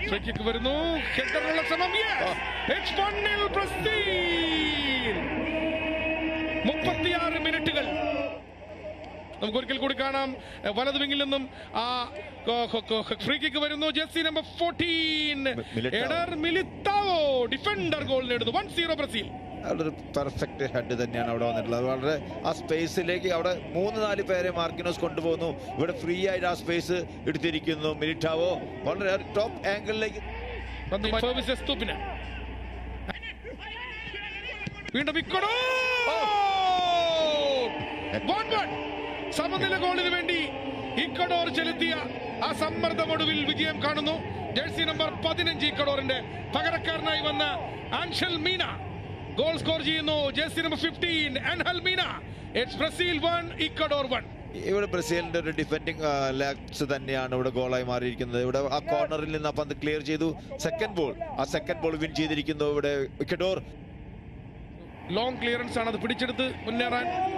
Free kick വരുന്നു ഹെഡറിനുള്ള ശ്രമം It's 1-0 Brazil മുപ്പത്തിയാറ് മിനിറ്റുകൾ നമുക്ക് ഒരിക്കൽ കൂടി കാണാം എ, വലത് വിങ്ങിൽ നിന്നും ആ ഫ്രീ കിക്ക് വരുന്നു jersey number fourteen Militao. Eder Militao defender goal നേടുന്നു വൺ സീറോ ബ്രസീൽ ഒരു പെർഫെക്റ്റ് ഹെഡ് തന്നെയാണ് അവിടെ വന്നിട്ടുള്ളത് അത് വളരെ ആ സ്പേസിലേക്ക് അവിടെ മൂന്ന് നാല് പേരെ മാർക്കിനോസ് കൊണ്ടുപോകുന്നു ഇവിടെ ഫ്രീ ആയിട്ട് ആ സ്പേസ് എടുത്തിരിക്കുന്നു മിലിറ്റാവോ വളരെ ടോപ്പ് ആംഗിളിലേക്ക് സർവീസ് എസ്തൂപ്പിന് വീണ്ടും ഇക്കടോ One one. സമനില ഗോളിന് വേണ്ടി ഇക്കഡോർ ചെലുത്തിയ ആ സമ്മർദ്ദമൊടുവിൽ വിജയം കാണുന്നു ജേഴ്സി നമ്പർ പതിനഞ്ച് ഇക്കഡോറിന്റെ പകരക്കാരനായി വന്ന ആൻഷൽ മീന ഗോൾ സ്കോർ ചെയ്യുന്നു jersey number fifteen Angel Mena it's Brazil one Ecuador one ഇവിടെ ബ്രസീലിന്റെ ഒരു ഡിഫെൻഡിങ് ലാക്സ് തന്നെയാണ് ഇവിടെ ഗോളായി മാറിയിരിക്കുന്നത് ഇവിടെ ആ കോർണറിൽ നിന്ന് ആ പന്ത് ക്ലിയർ ചെയ്തു സെക്കൻഡ് ബോൾ ആ സെക്കൻഡ് ബോൾ വിൻ ചെയ്തിരിക്കുന്നു ഇവിടെ വിക്കഡോർ ലോങ് ക്ലിയറൻസ് ആണ് അത് പിടിച്ചെടുത്ത് മുന്നേറാൻ